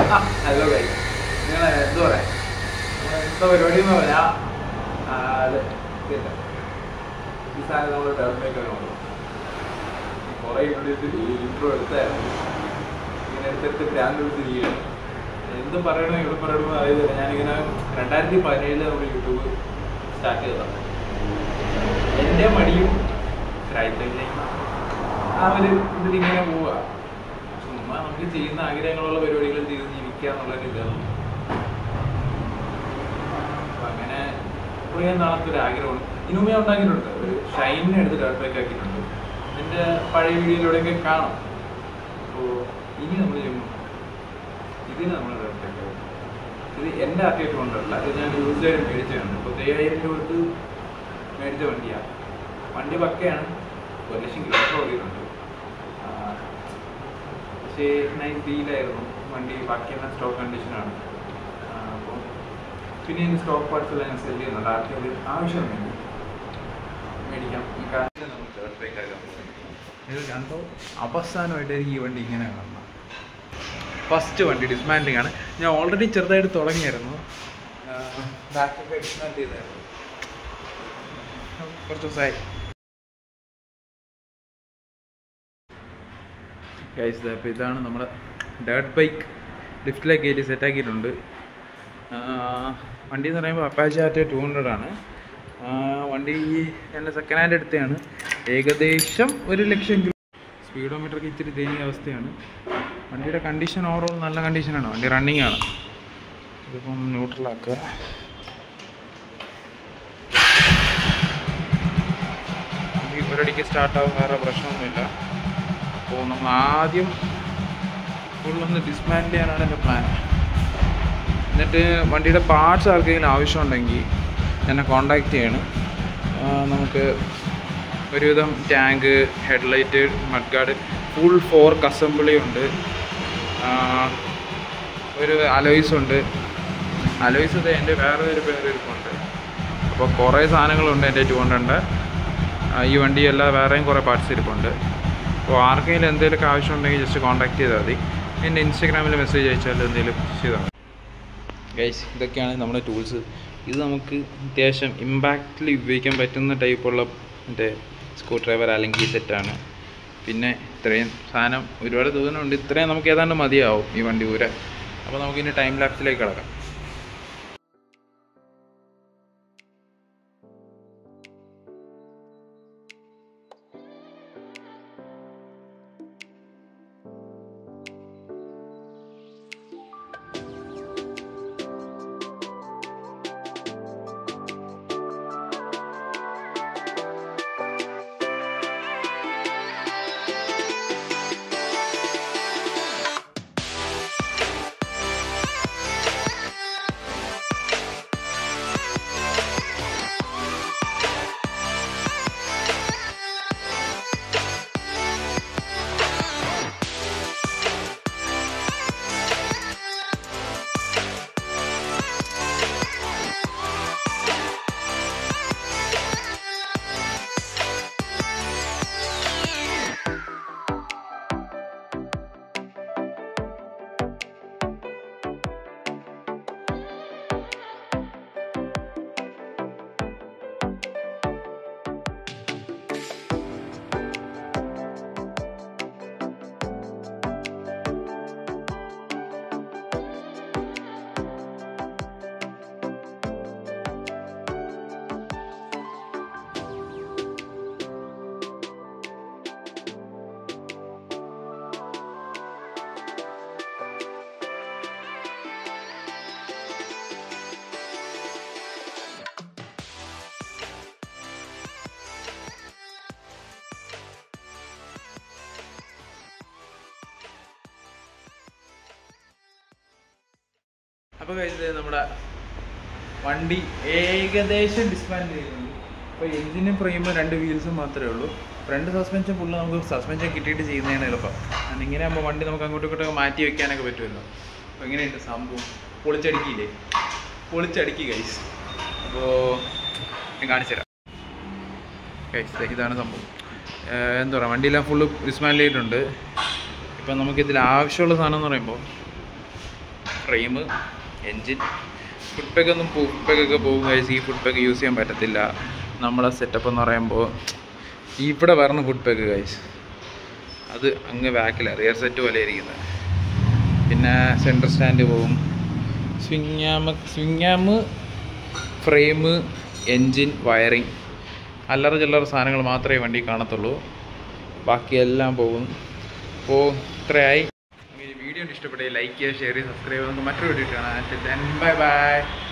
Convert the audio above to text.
Hello കൈ നിങ്ങൾ എന്ത് പറയാ എന്താ പരിപാടി എന്ന് പറയാ ആ, അത് ഇതല്ല. ഈ സാധനം നമ്മൾ ഡെവലപ്പേക്കാണ് കുറേ ഇൻട്രോ എടുത്തായിരുന്നു ഇങ്ങനെ എടുത്തെടുത്ത് ഗ്രാൻഡ് എടുത്തിരിക്കുകയാണ് എന്തും പറയണോ ഇവിടെ പറയണോ അറിയത്തില്ല ഞാനിങ്ങനെ രണ്ടായിരത്തി പതിനേഴില് നമ്മൾ യൂട്യൂബ് സ്റ്റാർട്ട് ചെയ്തതാണ് എൻ്റെ മടിയും ക്രൈറ്റൈനെയും ആ ഒരു ഇതിലിങ്ങനെ പോവുക ചുമ്മാ നമുക്ക് ചെയ്യുന്ന ആഗ്രഹങ്ങളുള്ള പരിപാടികൾ ചെയ്ത് ജീവിക്കുക എന്നുള്ളൊരു ഇതാണ് അപ്പൊ അങ്ങനെ കുറേ നാളത്തെ ഒരു ആഗ്രഹമാണ് ഇനുമേ ഉണ്ടാക്കിയിട്ടുണ്ട് ഒരു ഷൈനിനെ എടുത്ത് ഡെവലപ്പ് ആക്കിയിട്ടുണ്ട് ഇതിൻ്റെ പഴയ വീഡിയോയിലൂടെയൊക്കെ കാണാം അപ്പോൾ ഇനി നമ്മൾ ചെയ്യുമ്പോൾ ഇതിന് നമ്മൾ ഡെവലപ്പ് ആക്കുക ഇത് എൻ്റെ ആർട്ടിയായിട്ട് കൊണ്ടല്ല ഇത് ഞാൻ യൂസ് ചെയ്ത് മേടിച്ചതാണ് ഇപ്പോൾ ഏഴായിരം രൂപ കൊടുത്ത് മേടിച്ച വണ്ടിയാണ് വണ്ടി പക്കയാണ് ഒരു ലക്ഷം കിലോമീറ്റർ ഓടിയിട്ടുണ്ട് ആ, പക്ഷേ നൈസ് ഡീലായിരുന്നു വണ്ടി ബാക്കിയെല്ലാം സ്റ്റോക്ക് കണ്ടീഷനാണ് അപ്പോൾ പിന്നെ ഇതിന് സ്റ്റോക്ക് പാർട്സ് എല്ലാം ഞാൻ സെല് ചെയ്യുന്നുണ്ട് ആർക്കെങ്കിലും ആവശ്യം വേണ്ടി മേടിക്കാം ഈ കാര്യം നമുക്ക് തേർഡ് ബ്രേക്ക് ആക്കാൻ ഇത് കണ്ടോ അവസാനമായിട്ട് ഈ വണ്ടി ഇങ്ങനെ കാണണം ഫസ്റ്റ് വണ്ടി ഡിസ്മാൻഡിങ് ആണ് ഞാൻ ഓൾറെഡി ചെറുതായിട്ട് തുടങ്ങിയായിരുന്നു ബാക്കൊക്കെ ഡിസ്മാൻഡ് ചെയ്തായിരുന്നു കുറച്ച് ദിവസമായി ഗൈസ് അപ്പോൾ ഇതാണ് നമ്മുടെ ഡേർട്ട് ബൈക്ക് ലിഫ്റ്റിലേക്ക് കയറ്റി സെറ്റാക്കിയിട്ടുണ്ട് വണ്ടി എന്ന് പറയുമ്പോൾ അപ്പാച്ചി ആർട്ടി ടു ഹൺഡ്രഡ് ആണ് ആ, വണ്ടി എൻ്റെ സെക്കൻഡ് ഹാൻഡ് എടുത്തതാണ് ഏകദേശം ഒരു ലക്ഷം കിലോ സ്പീഡോമീറ്ററൊക്കെ ഇച്ചിരി ദയനീയ അവസ്ഥയാണ് വണ്ടിയുടെ കണ്ടീഷൻ ഓവറോൾ നല്ല കണ്ടീഷനാണ് വണ്ടി റണ്ണിങ് ആണ് ഇതിപ്പം ന്യൂട്രലാക്കുക വണ്ടി ഒരടിക്ക് സ്റ്റാർട്ടാവും വേറെ പ്രശ്നമൊന്നുമില്ല അപ്പോൾ നമ്മൾ ആദ്യം ഫുള്ളൊന്ന് ഡിസ്മാൻഡ് ചെയ്യാനാണ് എൻ്റെ പ്ലാൻ എന്നിട്ട് വണ്ടിയുടെ പാർട്സ് ആർക്കെങ്കിലും ആവശ്യമുണ്ടെങ്കിൽ എന്നെ കോണ്ടാക്ട് ചെയ്യണം ആ, നമുക്ക് ഒരുവിധം tank headlight mudguard full ഫോർ കസമ്പിളി ഉണ്ട് ആ, ഒരു അലോയ്സ് ഉണ്ട് അലോയ്സ് ഇത് എൻ്റെ വേറെ ഒരു പേര് ഇരിപ്പുണ്ട് അപ്പോൾ കുറേ സാധനങ്ങളുണ്ട് എൻ്റെ ടു ഹൺഡ്രഡിൻ്റെ ഈ വണ്ടി അല്ലാതെ വേറെയും കുറേ പാർട്സ് ഇരിപ്പുണ്ട് അപ്പോൾ ആർക്കെങ്കിലും എന്തെങ്കിലുമൊക്കെ ആവശ്യമുണ്ടെങ്കിൽ ജസ്റ്റ് കോൺടാക്ട് ചെയ്താൽ മതി എൻ്റെ ഇൻസ്റ്റാഗ്രാമിൽ മെസ്സേജ് അയച്ചാൽ എന്തെങ്കിലും ചെയ്താൽ മതി ഗൈസ് ഇതൊക്കെയാണ് നമ്മുടെ ടൂൾസ് ഇത് നമുക്ക് അത്യാവശ്യം ഇമ്പാക്റ്റിൽ ഉപയോഗിക്കാൻ പറ്റുന്ന ടൈപ്പുള്ള മറ്റേ സ്ക്രൂ ഡ്രൈവർ അല്ലെങ്കിൽ സെറ്റാണ് പിന്നെ ഇത്രയും സാധനം ഒരുപാട് ദൂരമുണ്ട് ഇത്രയും നമുക്ക് ഏതാണ്ട് മതിയാവും ഈ വണ്ടി ഊരാൻ അപ്പോൾ നമുക്കിനി ടൈം ലാപ്സിലേക്ക് കിടക്കാം അപ്പോൾ കഴിഞ്ഞത് നമ്മുടെ വണ്ടി ഏകദേശം ഡിസ്മാൻഡ് ചെയ്യുന്നുണ്ട് അപ്പോൾ എഞ്ചിനും ഫ്രെയിമും രണ്ട് വീൽസും മാത്രമേ ഉള്ളൂ ഫ്രണ്ട് സസ്പെൻഷൻ ഫുള്ള് നമുക്ക് സസ്പെൻഷൻ കിട്ടിയിട്ട് ചെയ്യുന്നതാണ് എളുപ്പം കാരണം ഇങ്ങനെ ആകുമ്പോൾ വണ്ടി നമുക്ക് അങ്ങോട്ടും ഇങ്ങോട്ടും മാറ്റി വെക്കാനൊക്കെ പറ്റുമല്ലോ അപ്പോൾ എങ്ങനെയുണ്ട് സംഭവം പൊളിച്ചടിക്കില്ലേ പൊളിച്ചടുക്കി ഗൈസ് അപ്പോൾ ഞാൻ കാണിച്ചു തരാം ഗൈസ് ഇതാണ് സംഭവം ഏഹ് എന്താ പറയുക വണ്ടിയെല്ലാം ഫുള്ള് ഡിസ്മാൻഡ് ചെയ്തിട്ടുണ്ട് ഇപ്പം നമുക്കിതിൽ ആവശ്യമുള്ള സാധനം എന്ന് പറയുമ്പോൾ ഫ്രെയിം എൻജിൻ ഫുഡ് പാക്ക് ഒന്നും ഫുഡ് പാക്കൊക്കെ പോകും കഴിച്ച് ഈ ഫുഡ് പാക്ക് യൂസ് ചെയ്യാൻ പറ്റത്തില്ല നമ്മളെ സെറ്റപ്പ് എന്ന് പറയുമ്പോൾ ഇവിടെ വരണം ഫുഡ് പാക്ക് കഴിച്ച് അത് അങ്ങ് ബാക്കിലാണ് റിയർ സെറ്റ് പോലെ ഇരിക്കുന്നത് പിന്നെ സെൻറ്റർ സ്റ്റാൻഡ് പോകും സ്വിങ്ങാമ് സ്വിങ്ങാമ് ഫ്രെയിം എൻജിൻ വയറിങ് അല്ലറ ചില്ലറ സാധനങ്ങൾ മാത്രമേ വണ്ടി കാണത്തുള്ളൂ ബാക്കിയെല്ലാം പോകും അപ്പോൾ ഇത്രയായി വീഡിയോ ഇഷ്ടപ്പെട്ടെങ്കിൽ ലൈക്ക് ചെയ്യുക ഷെയർ ചെയ്യുക സബ്സ്ക്രൈബ് ചെയ്യുക നമുക്ക് മറ്റൊരു വീഡിയോ കാണാം ബൈ ബൈ